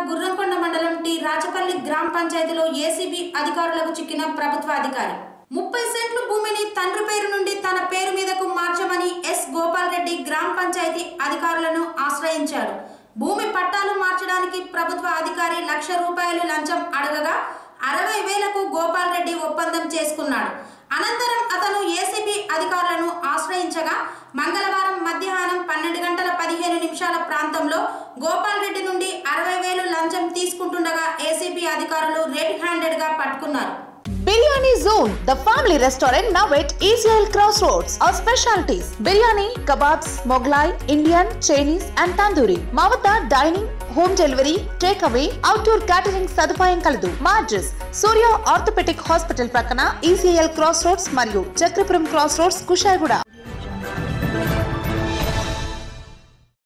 గుర్రంకొండ మండలం టి రాచపల్లి గ్రామ పంచాయతీలో ఏసీబీ అధికారులకు చిక్కిన ప్రభుత్వ అధికారి ముప్పై సెంట్లు భూమిని తండ్రి పేరు నుండి తన పేరు మీదకు మార్చమని ఎస్ గోపాల్ రెడ్డి గ్రామ పంచాయతీ అధికారులను ఆశ్రయించాడు భూమి పట్టాలు మార్చడానికి ప్రభుత్వ అధికారి లక్ష రూపాయలు లంచం అడగగా అరవై వేలకు గోపాల్ రెడ్డి ఒప్పందం చేసుకున్నాడు అనంతరం అతను ఏసీబీ అధికారులను ఆశ్రయించగా మంగళవారం మధ్యాహ్నం పన్నెండు గంటల పదిహేను నిమిషాల ప్రాంతంలో గోపాల్ రెడ్డి నుండి అరవై వేలు లంచం తీసుకుంటుండగా ఏసీబీ అధికారులు రెడ్ హ్యాండెడ్ గా పట్టుకున్నారు biryani zone the family restaurant now at ECL cross roads our specialities biryani kebabs Mughlai Indian Chinese and tandoori మా వద్ద dining home delivery take away outdoor catering సదుపాయం కలదు మా అడ్రస్ సూర్య ఆర్థోపెటిక్ హాస్పిటల్ ప్రక్కన ఈసీఎల్ క్రాస్ రోడ్స్ మరియు చక్రపురం క్రాస్ రోడ్స్ కుషాయిగూడ